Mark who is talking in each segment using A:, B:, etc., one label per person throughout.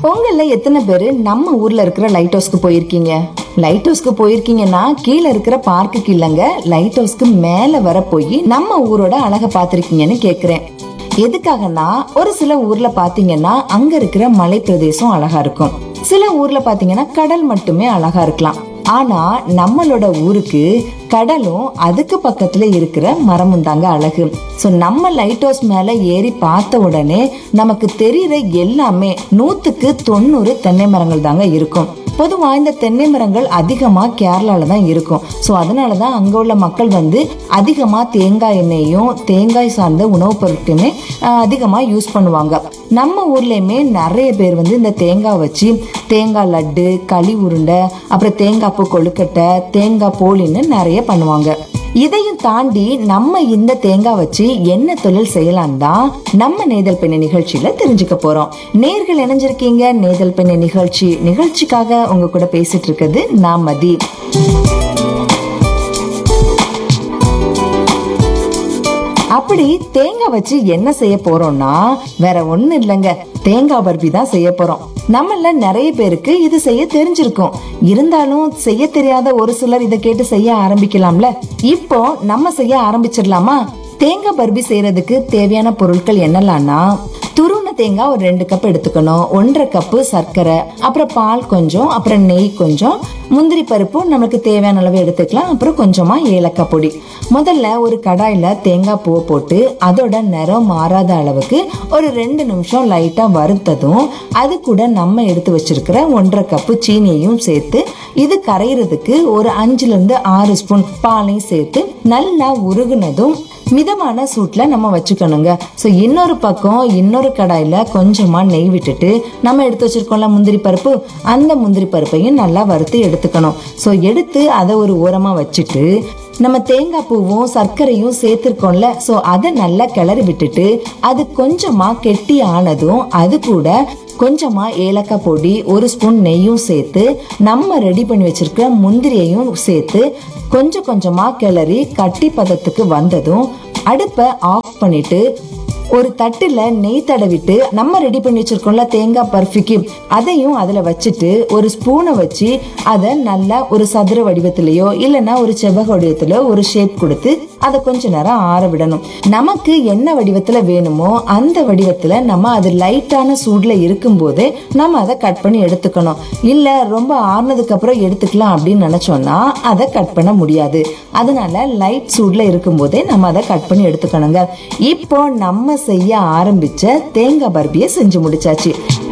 A: உங்கள எத்தனை பேரு நம்ம ஊர்ல இருக்கிற லைட் ஹவுஸ்க்கு போயிருக்கீங்க லைட் ஹவுஸ்க்கு போயிருக்கீங்கன்னா கீழே இருக்கிற பார்க்குக்கு இல்லைங்க லைட் ஹவுஸ்க்கு மேல வர போய் நம்ம ஊரோட அழகை பார்த்திருக்கீங்கன்னு கேக்குறேன் எதுக்காகனா ஒரு சில ஊர்ல பாத்தீங்கன்னா அங்க இருக்கிற மலை பிரதேசம் அழகா இருக்கும் சில ஊர்ல பாத்தீங்கன்னா கடல் மட்டுமே அழகா இருக்கலாம் ஆனா நம்மளோட ஊருக்கு கடலும் அதுக்கு பக்கத்துல இருக்கிற மரமும் தாங்க அழகு சோ நம்ம லைட் ஹவுஸ் மேல ஏறி பார்த்த உடனே நமக்கு தெரியுற எல்லாமே நூத்துக்கு தொண்ணூறு தென்னை மரங்கள் தாங்க இருக்கும் பொதுவா இந்த தென்னை மரங்கள் அதிகமா கேரளால தான் இருக்கும் ஸோ அதனால தான் அங்க உள்ள மக்கள் வந்து அதிகமா தேங்காய் எண்ணெயும் தேங்காய் சார்ந்த உணவுப் பொருட்களுமே ஆஹ், அதிகமா யூஸ் பண்ணுவாங்க நம்ம ஊர்லயுமே நிறைய பேர் வந்து இந்த தேங்காய் வச்சு தேங்காய் லட்டு களி உருண்டை அப்புறம் தேங்காய் பூ கொழுக்கட்டை தேங்காய் போலின்னு நிறைய பண்ணுவாங்க இதையும் தாண்டி நம்ம இந்த தேங்காய் வச்சு என்ன தொழில் செய்யலாம் தான் நம்ம நேதல் பெண்ணை நிகழ்ச்சியில தெரிஞ்சுக்க போறோம் நேர்கள் இணைஞ்சிருக்கீங்க நேதல் பெண்ணை நிகழ்ச்சி நிகழ்ச்சிக்காக உங்க கூட பேசிட்டு இருக்குது நான் மதி அப்படி தேங்காய் வச்சு என்ன செய்ய போறோம்னா வேற ஒண்ணு இல்லைங்க தேங்காய் பர்பி தான் செய்ய போறோம் நம்மள நிறைய பேருக்கு இது செய்ய தெரிஞ்சிருக்கும் இருந்தாலும் செய்ய தெரியாத ஒரு சிலர் இதை கேட்டு செய்ய ஆரம்பிக்கலாம்ல இப்போ நம்ம செய்ய ஆரம்பிச்சிடலாமா தேங்காய் பர்பி செய்யறதுக்கு தேவையான பொருட்கள் என்னலாம்னா துருவன தேங்காய் ஒரு ரெண்டு கப் எடுத்துக்கணும் ஒன்றரை கப்பு சர்க்கரை அப்புறம் பால் கொஞ்சம் அப்புறம் நெய் கொஞ்சம் முந்திரி பருப்பு நமக்கு தேவையான அளவு எடுத்துக்கலாம் அப்புறம் கொஞ்சமா ஏலக்காய் பொடி முதல்ல ஒரு கடாயில தேங்காய் பூவை போட்டு அதோட நிறம் மாறாத அளவுக்கு ஒரு ரெண்டு நிமிஷம் லைட்டா வறுத்ததும் அது கூட நம்ம எடுத்து வச்சிருக்கிற ஒன்றரை கப்பு சீனியையும் சேர்த்து இது கரையிறதுக்கு ஒரு அஞ்சுல இருந்து ஆறு ஸ்பூன் பாலையும் சேர்த்து நல்லா உருகுனதும் மிதமான சூட்ல நம்ம வச்சுக்கணுங்க ஸோ இன்னொரு பக்கம் இன்னொரு கடாயில கொஞ்சமா நெய் விட்டுட்டு நம்ம எடுத்து வச்சிருக்கோம்ல முந்திரி பருப்பு அந்த முந்திரி பருப்பையும் நல்லா வறுத்து எடுத்துக்கணும் ஸோ எடுத்து அதை ஒரு ஓரமா வச்சுட்டு நம்ம தேங்காய் பூவும் சர்க்கரையும் சேர்த்திருக்கோம்ல ஸோ அதை நல்லா கிளறி விட்டுட்டு அது கொஞ்சமா கெட்டி ஆனதும் அது கூட கொஞ்சமா ஏலக்காய் பொடி ஒரு ஸ்பூன் நெய்யும் சேர்த்து நம்ம ரெடி பண்ணி வச்சிருக்கிற முந்திரியையும் சேர்த்து கொஞ்சம் கொஞ்சமா கிளறி கட்டி பதத்துக்கு வந்ததும் அடுப்பை ஆஃப் பண்ணிட்டு ஒரு தட்டுல நெய் தடவிட்டு நம்ம ரெடி பண்ணி வச்சிருக்கோம்ல தேங்காய் பர்ஃபிக்கு அதையும் அதுல வச்சுட்டு ஒரு ஸ்பூனை வச்சு அதை நல்லா ஒரு சதுர வடிவத்திலேயோ இல்லைன்னா ஒரு செவ்வக வடிவத்திலோ ஒரு ஷேப் கொடுத்து அதை கொஞ்ச நேரம் ஆற விடணும் நமக்கு என்ன வடிவத்துல வேணுமோ அந்த வடிவத்துல நம்ம அது லைட்டான சூட்ல இருக்கும் போதே நம்ம அதை கட் பண்ணி எடுத்துக்கணும் இல்ல ரொம்ப ஆறுனதுக்கு அப்புறம் எடுத்துக்கலாம் அப்படின்னு நினைச்சோம்னா அதை கட் பண்ண முடியாது அதனால லைட் சூட்ல இருக்கும் போதே நம்ம அதை கட் பண்ணி எடுத்துக்கணுங்க இப்போ நம்ம செய்ய ஆரம்பிச்ச தேங்காய் பர்பியை செஞ்சு முடிச்சாச்சு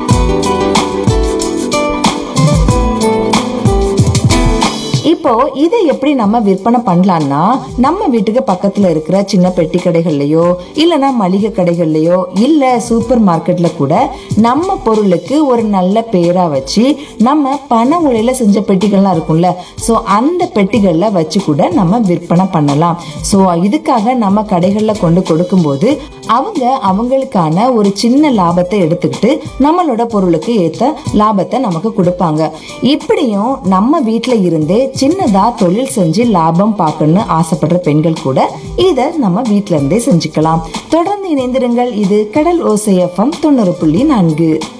A: இப்போ இதை எப்படி நம்ம விற்பனை பண்ணலாம்னா நம்ம வீட்டுக்கு பக்கத்துல இருக்கிற சின்ன பெட்டி கடைகள்லயோ இல்லனா மளிகை கடைகள்லயோ இல்ல சூப்பர் மார்க்கெட்ல கூட நம்ம பொருளுக்கு ஒரு நல்ல பேரா வச்சு நம்ம பண உலையில செஞ்ச பெட்டிகள்லாம் இருக்கும்ல சோ அந்த பெட்டிகள்ல வச்சு கூட நம்ம விற்பனை பண்ணலாம் சோ இதுக்காக நம்ம கடைகள்ல கொண்டு கொடுக்கும்போது அவங்க அவங்களுக்கான ஒரு சின்ன லாபத்தை எடுத்துக்கிட்டு நம்மளோட பொருளுக்கு ஏத்த லாபத்தை நமக்கு கொடுப்பாங்க இப்படியும் நம்ம வீட்ல இருந்தே சின்னதா தொழில் செஞ்சு லாபம் பார்க்கணும்னு ஆசைப்படுற பெண்கள் கூட இத நம்ம வீட்ல இருந்தே செஞ்சுக்கலாம் தொடர்ந்து இணைந்திருங்கள் இது கடல் ஓசையஃபம் தொண்ணூறு புள்ளி நான்கு